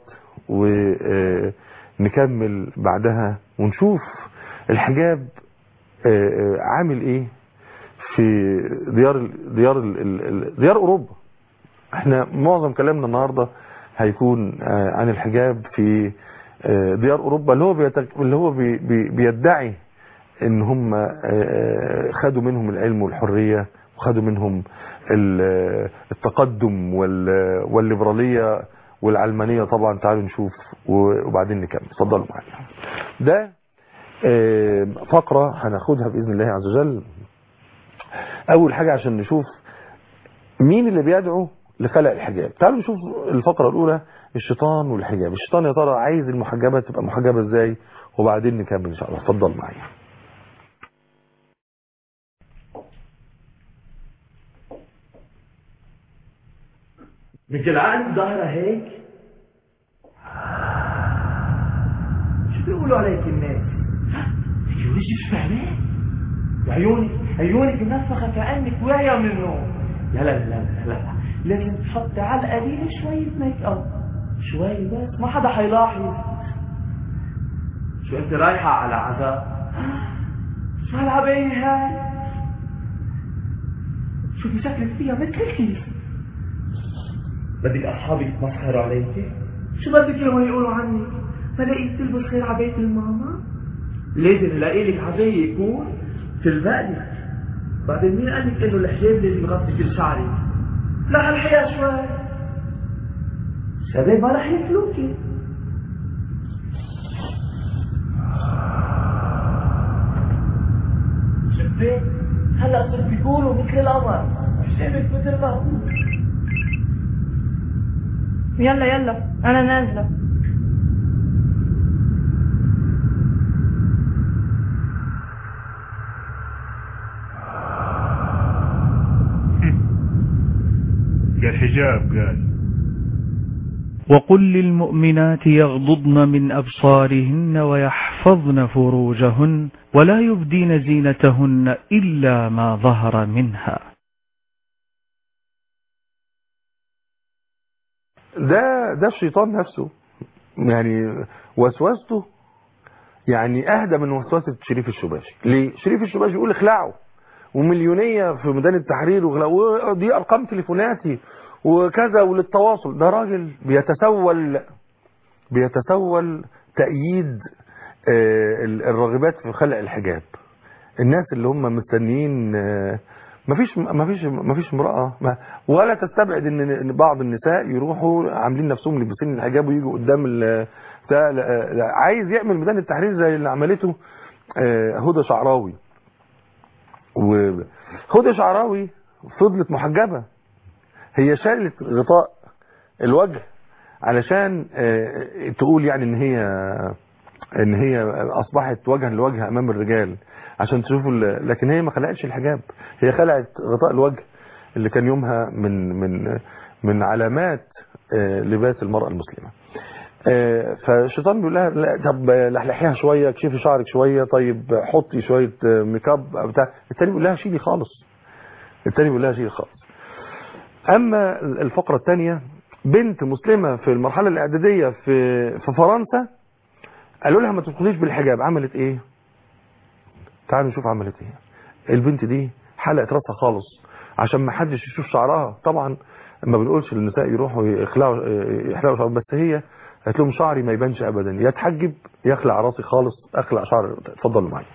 ونكمل بعدها ونشوف الحجاب آه، آه، عامل ايه في ديار ديار ديار اوروبا احنا معظم كلامنا النهارده هيكون آه، عن الحجاب في آه، ديار اوروبا اللي هو بيتك... اللي هو بي... بي... بيدعي ان هم آه، خدوا منهم العلم والحريه وخدوا منهم ال- التقدم وال... والليبراليه والعلمانيه طبعا تعالوا نشوف و- وبعدين نكمل اتفضلوا معايا ده آه، فقره هناخدها باذن الله عز وجل اول حاجه عشان نشوف مين اللي بيدعو لخلق الحجاب تعالوا نشوف الفقرة الأولى الشيطان والحجاب الشيطان يا ترى عايز المحجبة تبقى محجبة ازاي وبعدين نكمل إن شاء الله اتفضل معايا مثل عقل ظاهرة هيك شو بيقولوا عليك الناس هي وجهك شو فاهمين وعيونك عيونك منفخة كأنك واعية من النوم لا لا لا لا لا لا لازم تحطي على القليل شوية ميك اب شوي بس ما حدا حيلاحظ شو انت رايحة على عذاب شو هالعباية هاي شو بشكلك فيها مثل الكيس بدك اصحابك يتمسخروا عليك شو بدك اياهم يقولوا عنك ما لقيت تلبس غير عباية الماما لازم الاقي لك عباية يكون تلبق لك بعدين مين قال لك انه الحجاب لازم يغطي كل شعرك لا هالحياة شوي شباب ما رح ياكلوكي شباب هلا صرت بيقولوا مثل القمر حجابك مثل ما هو يلا يلا انا نازله قال حجاب قال وقل للمؤمنات يغضضن من أبصارهن ويحفظن فروجهن ولا يبدين زينتهن إلا ما ظهر منها ده ده الشيطان نفسه يعني وسوسته يعني اهدى من وسوسه شريف الشباشي ليه شريف الشباشي يقول اخلعوا ومليونيه في ميدان التحرير وغلا- ودي ارقام تليفوناتي وكذا وللتواصل ده راجل بيتسول بيتسول تأييد آه، ال- الراغبات في خلق الحجاب الناس اللي هم مستنيين آه، مفيش مفيش مفيش امرأة ما ولا تستبعد ان إن بعض النساء يروحوا عاملين نفسهم لابسين الحجاب ويجوا قدام ال بتاع- لا- لا، عايز يعمل ميدان التحرير زي اللي عملته آه، هدى شعراوي وهدى شعراوي فضلت محجبة هي شالت غطاء الوجه علشان آه، تقول يعني ان هي ان هي اصبحت وجها لوجه امام الرجال عشان تشوفوا ال- لكن هي ما خلقتش الحجاب هي خلقت غطاء الوجه اللي كان يومها من من من علامات آه، لباس المرأة المسلمة آه، فالشيطان بيقول لها لا طب لحلحيها شويه كشفي شعرك شويه طيب حطي شويه آه، ميك اب أو بتاع التاني بيقول لها شيلي خالص التاني بيقول لها شيلي خالص اما الفقره الثانيه بنت مسلمه في المرحله الاعداديه في في فرنسا قالوا لها ما تدخليش بالحجاب عملت ايه تعالوا نشوف عملت ايه البنت دي حلقت راسها خالص عشان ما حدش يشوف شعرها طبعا ما بنقولش للنساء يروحوا يخلعوا يحلقوا شعرهم بس هي قالت لهم شعري ما يبانش ابدا يا اتحجب يا اخلع راسي خالص اخلع شعري اتفضلوا معايا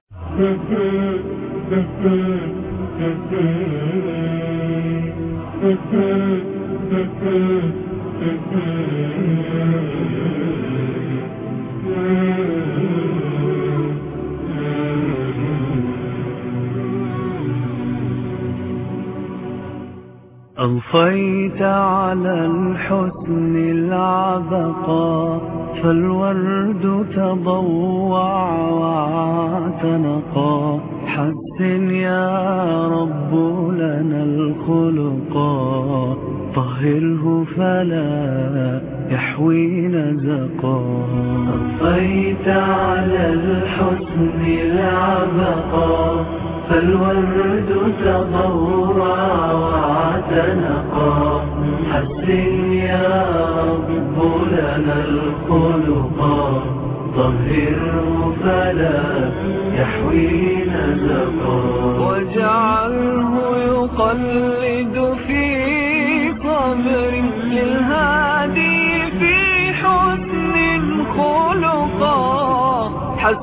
أضفيت على الحسن العبقى فالورد تضوع واعتنقا حسن يا رب لنا الخلقا طهره فلا يحوي نزقا أضفيت على الحسن العبقا فالورد تضوع واعتنقا حسن يا رب لنا الخلقا طهره فلا يحوي نزقا واجعله يقلد في قبر للهادي في حسن خلق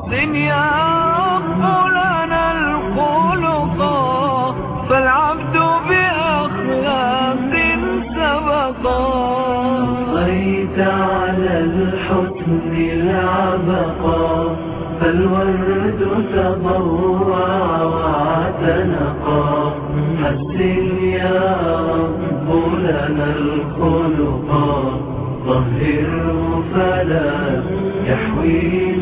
حسن يا رب لنا الخلقا فالعبد بأخلاق سبقا صيت على الحسن العبقا فالورد تضوع واعتنقا حسن يا رب لنا الخلقا طهره فلا يحوي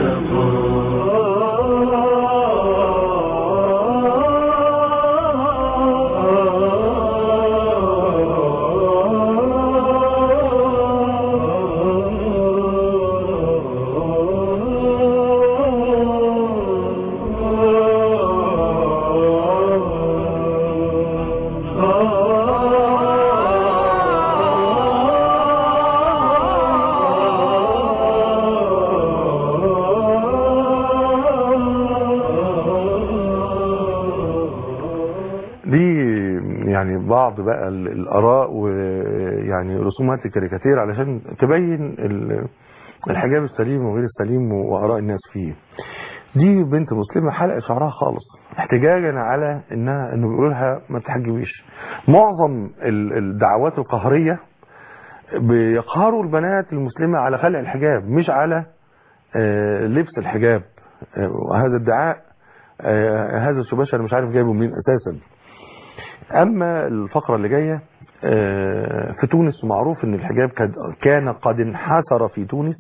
دي يعني بعض بقى ال- الآراء ويعني رسومات الكاريكاتير علشان تبين ال- الحجاب السليم وغير السليم وآراء الناس فيه دي بنت مسلمة حلقة شعرها خالص احتجاجا على انها انه بيقول لها ما تحجبيش معظم ال- الدعوات القهرية بيقهروا البنات المسلمة على خلع الحجاب مش على آه، لبس الحجاب آه، وهذا ادعاء آه، هذا الشباشة انا مش عارف جايبه منين اساسا اما الفقرة اللي جاية آه، في تونس معروف ان الحجاب كاد- كان قد انحسر في تونس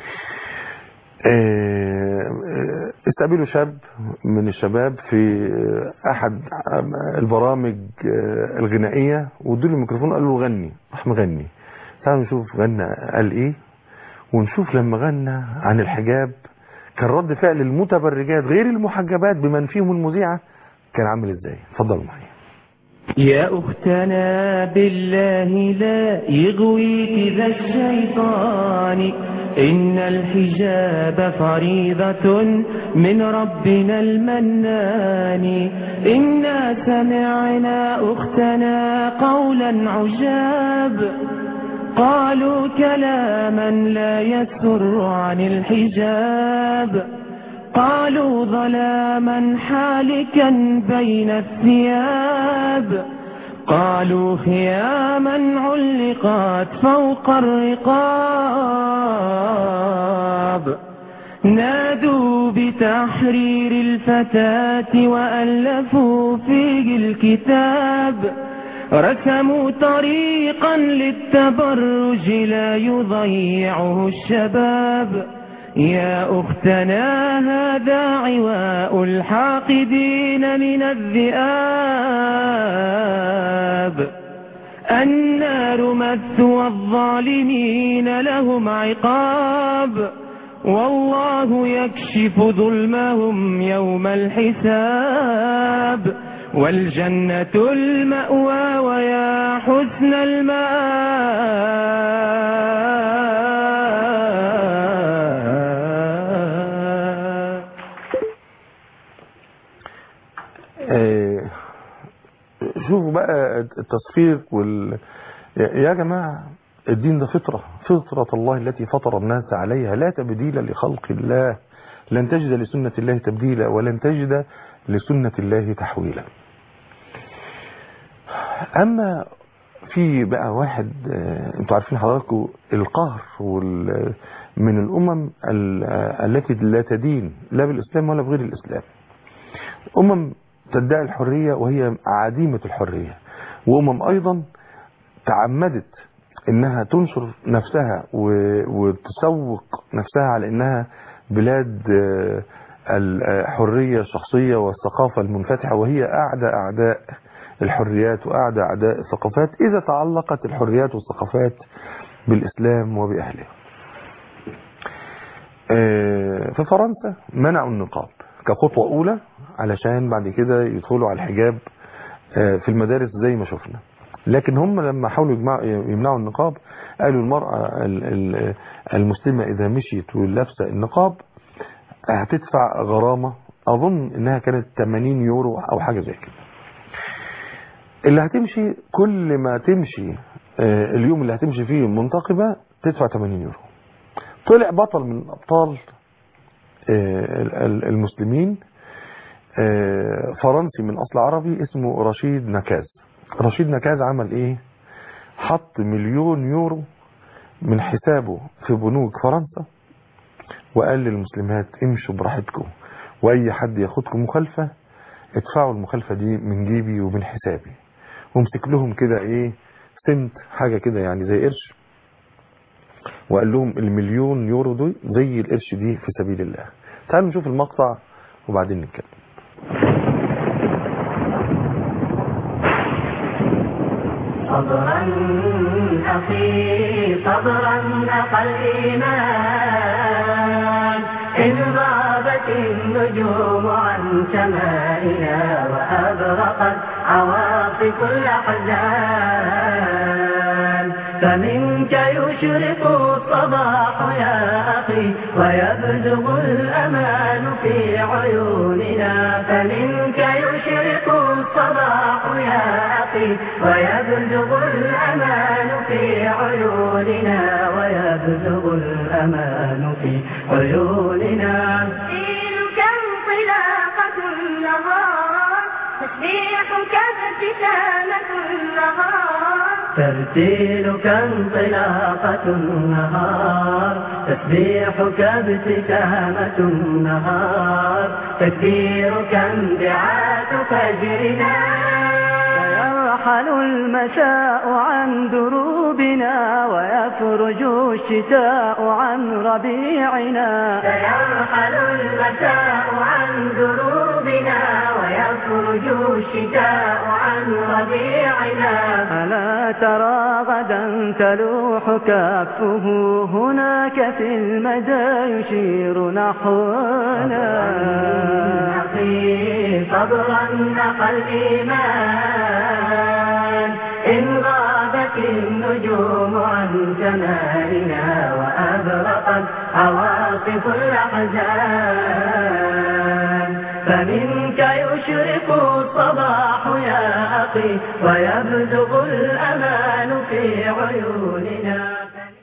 آه، آه، استقبلوا شاب من الشباب في آه، احد البرامج آه، الغنائية وادوا له الميكروفون قالوا له غني راح مغني تعالوا نشوف غنى قال ايه ونشوف لما غنى عن الحجاب كان رد فعل المتبرجات غير المحجبات بمن فيهم المذيعة كان عامل ازاي اتفضلوا معايا يا أختنا بالله لا يغويك ذا الشيطان إن الحجاب فريضة من ربنا المنان إنا سمعنا أختنا قولا عجاب قالوا كلاما لا يسر عن الحجاب قالوا ظلاما حالكا بين الثياب قالوا خياما علقت فوق الرقاب نادوا بتحرير الفتاة وألفوا فيه الكتاب رسموا طريقا للتبرج لا يضيعه الشباب يا أختنا هذا عواء الحاقدين من الذئاب النار مثوى الظالمين لهم عقاب والله يكشف ظلمهم يوم الحساب والجنة المأوى ويا حسن المآب آه، شوفوا بقى التصفيق وال يا جماعة الدين ده فطرة فطرة الله التي فطر الناس عليها لا تبديل لخلق الله لن تجد لسنة الله تبديلا ولن تجد لسنة الله تحويلا أما في بقى واحد آه، انتوا عارفين حضراتكم القهر وال من الأمم ال- آه، التي لا تدين لا بالإسلام ولا بغير الإسلام أمم تدعي الحرية وهي عديمة الحرية وأمم أيضا تعمدت انها تنشر نفسها و- وتسوق نفسها على انها بلاد آه، الحرية الشخصية والثقافة المنفتحة وهي أعدى أعداء الحريات وأعدى أعداء الثقافات إذا تعلقت الحريات والثقافات بالإسلام وبأهله آه، في فرنسا منعوا النقاب كخطوة أولى علشان بعد كده يدخلوا على الحجاب آه، في المدارس زي ما شفنا لكن هم لما حاولوا يجمعوا- يمنعوا النقاب قالوا المرأة ال- ال- المسلمة إذا مشيت ولابسة النقاب هتدفع غرامة أظن إنها كانت 80 يورو أو حاجة زي كده اللي هتمشي كل ما تمشي آه، اليوم اللي هتمشي فيه منتقبة تدفع 80 يورو طلع بطل من الأبطال آه، ال- ال- المسلمين آه، فرنسي من اصل عربي اسمه رشيد نكاز رشيد نكاز عمل ايه حط مليون يورو من حسابه في بنوك فرنسا وقال للمسلمات امشوا براحتكم واي حد ياخدكم مخالفة ادفعوا المخالفة دي من جيبي ومن حسابي ومسك لهم كده ايه سنت حاجة كده يعني زي قرش وقال لهم المليون يورو دي زي القرش دي في سبيل الله تعالوا نشوف المقطع وبعدين نتكلم صبرا أخي صبرا أخا الإيمان إن غابت النجوم عن سمائنا وأبرقت عواصف الأحزان فمنك يشرق الصباح يا أخي ويبزغ الأمان في عيوننا فمنك يشرق الصباح يا أخي ويبزغ الأمان في عيوننا ويبزغ الأمان في عيوننا تسبيحك انطلاقة النهار تسبيحك ابتسامة النهار ترتيلك انطلاقة النهار تسبيحك ابتسامة النهار تكبيرك انبعاث فجرنا يرحل المساء عن دروبنا ويفرج الشتاء عن ربيعنا سيرحل المساء عن دروبنا ويفرج الشتاء عن ربيعنا ألا ترى غدا تلوح كفه هناك في المدى يشير نحونا أخي صبرا أخا الإيمان إن غابت النجوم عن سمائنا وأبرقت عواصف الأحزان فمنك يشرق الصباح يا أخي ويبزغ الأمان في عيوننا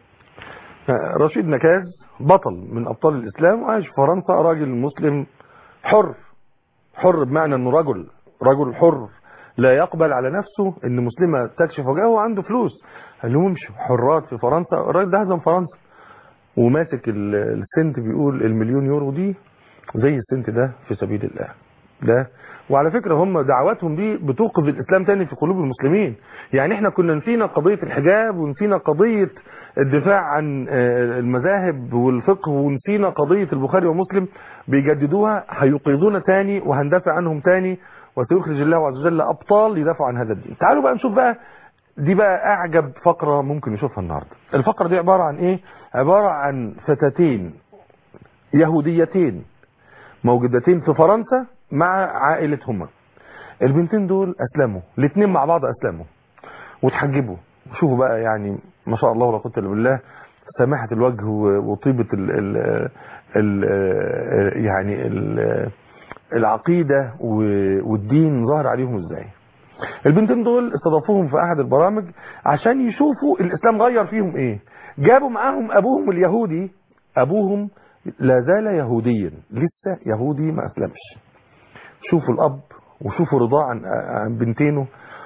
رشيد نكاز بطل من ابطال الاسلام وعايش في فرنسا راجل مسلم حر حر بمعنى انه رجل رجل حر لا يقبل على نفسه ان مسلمة تكشف وجهه وعنده فلوس قال لهم امشوا حرات في فرنسا الراجل ده هزم فرنسا وماسك ال- السنت بيقول المليون يورو دي زي السنت ده في سبيل الله ده وعلى فكرة هم دعواتهم دي بتوقظ الإسلام تاني في قلوب المسلمين يعني احنا كنا نسينا قضية الحجاب ونسينا قضية الدفاع عن آه، المذاهب والفقه ونسينا قضية البخاري ومسلم بيجددوها هيوقظونا تاني وهندافع عنهم تاني وسيخرج الله عز وجل أبطال يدافعوا عن هذا الدين تعالوا بقى نشوف بقى دي بقى أعجب فقرة ممكن نشوفها النهاردة الفقرة دي عبارة عن إيه عبارة عن فتاتين يهوديتين موجودتين في فرنسا مع عائلتهما البنتين دول اسلموا الاثنين مع بعض اسلموا وتحجبوا شوفوا بقى يعني ما شاء الله ولا قوه الا بالله سماحه الوجه و- وطيبه ال ال ال يعني ال العقيده و- والدين ظهر عليهم ازاي البنتين دول استضافوهم في احد البرامج عشان يشوفوا الاسلام غير فيهم ايه جابوا معاهم ابوهم اليهودي ابوهم لا زال يهوديا لسه يهودي ما اسلمش شوفوا الاب وشوفوا رضاه عن عن بنتينه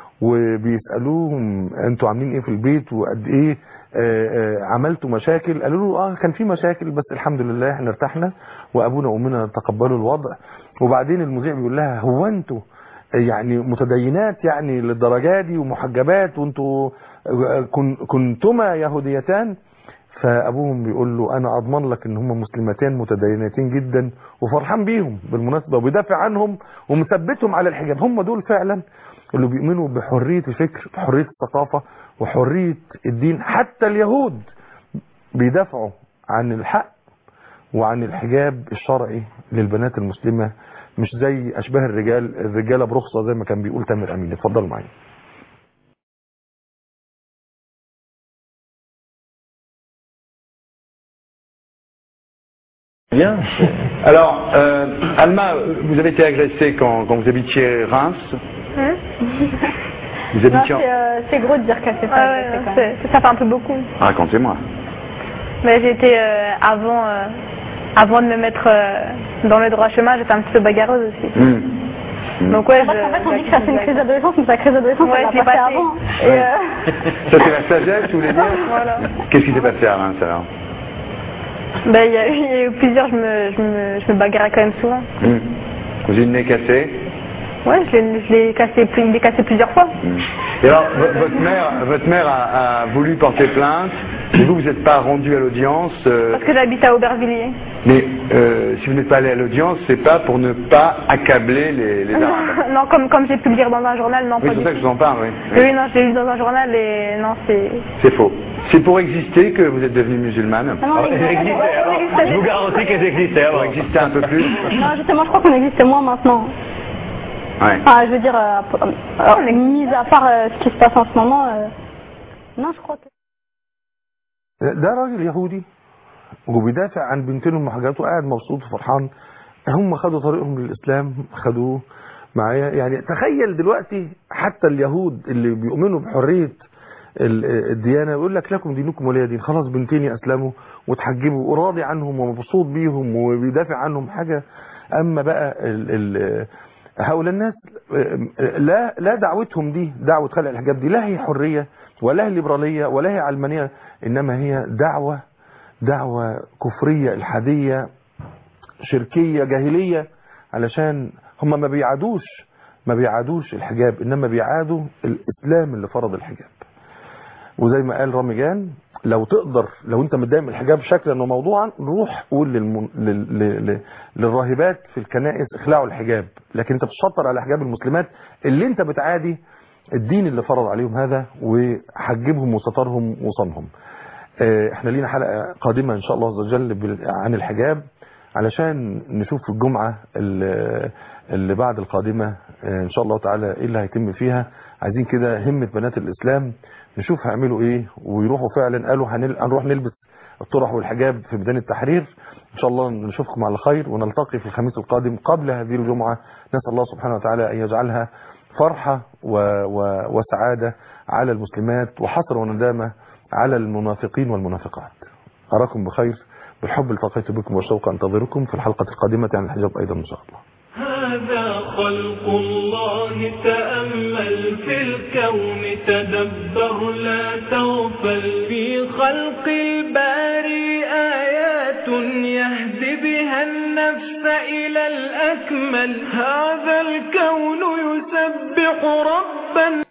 وبيسالوهم انتوا عاملين ايه في البيت وقد ايه آه، آه، عملتوا مشاكل قالوا له اه كان في مشاكل بس الحمد لله احنا ارتحنا وابونا وامنا تقبلوا الوضع وبعدين المذيع بيقول لها هو انتوا يعني متدينات يعني للدرجه دي ومحجبات وانتوا آه، كن- كنتما يهوديتان فابوهم بيقول له انا اضمن لك ان هم مسلمتين متدينتين جدا وفرحان بيهم بالمناسبه وبيدافع عنهم ومثبتهم على الحجاب هم دول فعلا اللي بيؤمنوا بحريه الفكر بحريه الثقافه وحريه الدين حتى اليهود بيدافعوا عن الحق وعن الحجاب الشرعي للبنات المسلمه مش زي اشباه الرجال الرجاله برخصه زي ما كان بيقول تامر امين اتفضلوا معايا Bien. Alors, euh, Alma, vous avez été agressée quand, quand vous habitiez Reims. Hein Vous Non, habitiez. en- c'est euh, c'est gros de dire qu'elle s'est fait Ah ouais, agresser, non, quand même. c'est- ça fait un peu beaucoup. Racontez-moi. Mais j'étais euh, avant, euh, avant de me mettre euh, dans le droit chemin, j'étais un petit peu bagarreuse aussi. Hmm. Donc ouais, En fait, je- en fait, on dit que ça fait une crise d'adolescence, mais sa crise d'adolescence, Ouais, elle je l'a l'ai passée passée. avant. Et, Ouais. euh, Ça c'est la sagesse, vous voulez dire Voilà. Qu'est-ce qui s'est passé à Reims alors Ben, il y, a eu- il y a eu plusieurs, je me, je me, je me bagarrais quand même souvent. Hmm. Vous avez le nez cassé Ouais, je l'ai, je l'ai cassé, plus- il est cassé plusieurs fois. Et alors, vo- votre mère, votre mère a, a voulu porter plainte, et vous, vous n'êtes pas rendu à l'audience, euh, Parce que j'habite à Aubervilliers. mais euh, si vous n'êtes pas allé à l'audience, c'est pas pour ne pas accabler les, les Arabes. non, comme, comme j'ai pu le lire dans un journal, non, Oui, pas c'est du ça que tout. je vous en parle, oui. Oui, oui, non, je l'ai lu dans un journal et non, c'est... C'est faux. C'est pour exister que vous êtes devenue musulmane Ah non, Ah, Elles existaient avant. Je vous garantis qu'elles existaient Pour avant. exister un peu plus non, justement, je crois qu'on existe moins maintenant. Ouais. Enfin, je veux dire, euh, euh, mis à part euh, ce qui se passe en ce moment, euh, non, je crois que... ده راجل يهودي وبيدافع عن بنتين وحاجاته قاعد مبسوط وفرحان هم خدوا طريقهم للإسلام خدوه معايا يعني تخيل دلوقتي حتى اليهود اللي بيؤمنوا بحرية ال- الديانة يقول لك لكم دينكم ولي دين خلاص بنتين أسلموا وتحجبوا وراضي عنهم ومبسوط بيهم وبيدافع عنهم حاجة أما بقى ال ال هؤلاء الناس لا لا دعوتهم دي دعوة خلع الحجاب دي لا هي حرية ولا هي ليبرالية ولا هي علمانية إنما هي دعوة دعوة كفرية الحادية شركية جاهلية علشان هم ما بيعادوش ما بيعادوش الحجاب إنما بيعادوا الإسلام اللي فرض الحجاب وزي ما قال رامي جان لو تقدر لو انت متضايق من الحجاب شكلا وموضوعا روح قول للمن... لل... لل... للراهبات في الكنائس اخلعوا الحجاب لكن انت بتشطر على حجاب المسلمات اللي انت بتعادي الدين اللي فرض عليهم هذا وحجبهم وسترهم وصنهم اه، احنا لينا حلقة قادمة ان شاء الله عز وجل بال- عن الحجاب علشان نشوف في الجمعة اللي اللي بعد القادمة اه، ان شاء الله تعالى ايه اللي هيتم فيها عايزين كده همة بنات الاسلام نشوف هيعملوا ايه ويروحوا فعلا قالوا هنل... هنروح نلبس الطرح والحجاب في ميدان التحرير ان شاء الله نشوفكم على خير ونلتقي في الخميس القادم قبل هذه الجمعة نسأل الله سبحانه وتعالى ان يجعلها فرحة و... و... وسعادة على المسلمات وحسرة وندامة على المنافقين والمنافقات أراكم بخير بالحب التقيت بكم والشوق أنتظركم في الحلقة القادمة عن الحجاب أيضا إن شاء الله هذا خلق الله تأمل في الكون تدبر لا تغفل في خلق الباري آيات يهدي بها النفس إلى الأكمل هذا الكون يسبح ربا